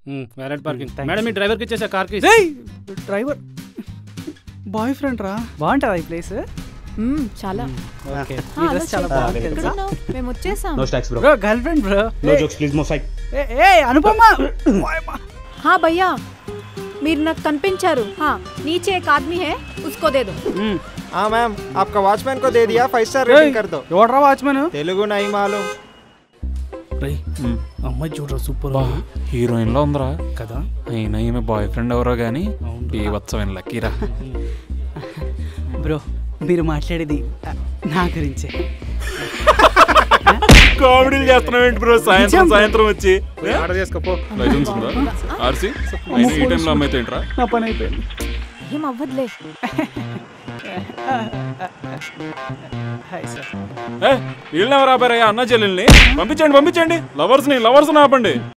Wallet parking Thanks. Madam మీ డ్రైవర్కి ఇచ్చేసా కార్కి రేయ్ డ్రైవర్ బాయ్ ఫ్రెండ్ రా బాగుంటుందా ఈ ప్లేస్ మ్మ్, చాలా ఓకే ఆ, అలా చాలా చెప్పు. బాగుంది ఎక్కడ తెలుసా ఉన్నావు? మేము వచ్చేసాం no stocks bro bro girl friend bro no jokes please మో సైడ్ ఏ అనుపమ हाँ भैया మీరు నాకు కనిపించారు हाँ नीचे एक आदमी है उसको दे दो हाँ मैम आपका वॉचमैन को दे दिया फाइव स्टार रेटिंग कर दो ఎవడరా వాచ్మెన్ तेलुगु नहीं मालूम రేయ్, అమ్మాయి చూడరా సూపర్ బా హీరోయిన్ లో ఉందిరా కదా అయినా ఈమె బాయ్ ఫ్రెండ్ ఎవరో గానీ బీవత్సమైన లక్కీరా బ్రో మీరు మాట్లాడేది ఆ, నా గురించే కామెడీలు చేస్తున్నావు ఏంటి బ్రో సాయంత్రం సాయంత్రం వచ్చి ఆర్డర్ చేసుకోపో లైసెన్స్ ఉందా ఆర్సీ అయినా ఈ టైంలో అమ్మాయితో ఏంట్రా నా పని అయిపోయింది ఏం అవ్వదులే హాయ్ సార్ ఏ వీళ్ళెవరు ఆపారయ్యా అన్న చెల్లెల్ని పంపించండి పంపించండి లవర్స్ ని లవర్స్ ఆపండి